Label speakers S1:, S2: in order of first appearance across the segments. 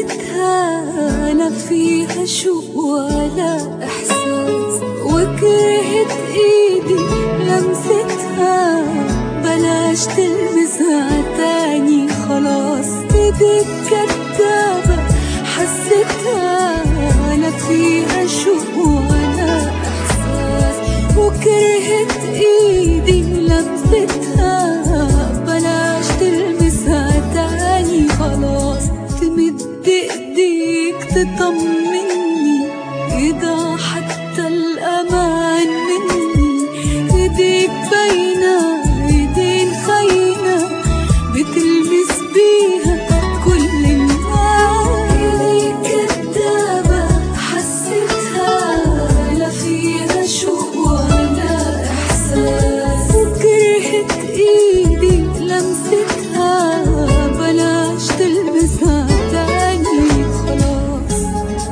S1: لمستها لا فيها شوق ولا إحساس وكرهت إيدي لمستها بلاش تلمسها تاني خلاص إيديك كدابة حسيتها لا فيها شوق ولا إحساس وكرهت إيدي لمستها بلاش تلمسها تاني خلاص تمد ايديك تطمني إذا حتى الأمان مني ايديك باينة ايدين خاينة بتلمس بيها كل الناس ايديك كدابة حسيتها لا فيها شوق ولا إحساس وكرهت إيدي لمستها بلاش تلمسها تاني خلاص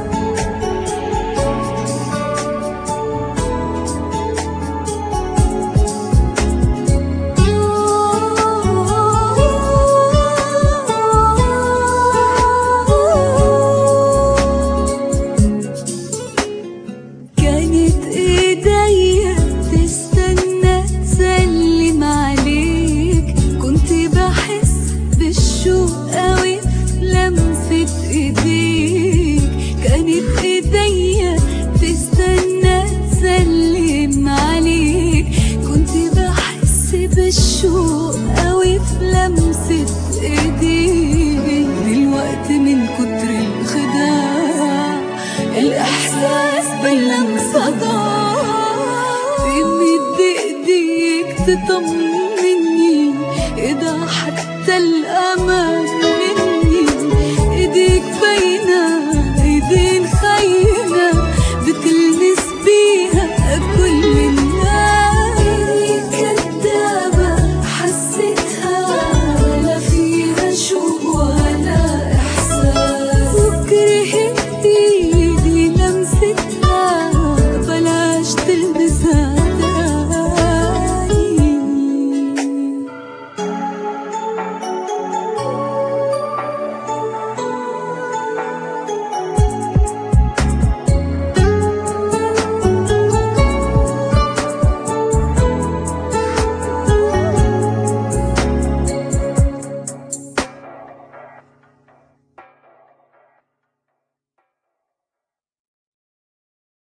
S1: كانت ايديا تستنى تسلم عليك كنت بحس بالشوق قوي في لمسة ايديك كانت ايديا تستنى تسلم عليك كنت بحس بالشوق قوي في لمسة ايديك دلوقتي من كتر الخداع الإحساس باللمسة ضاع تمد إيديك تطمني إذا حتى الأمان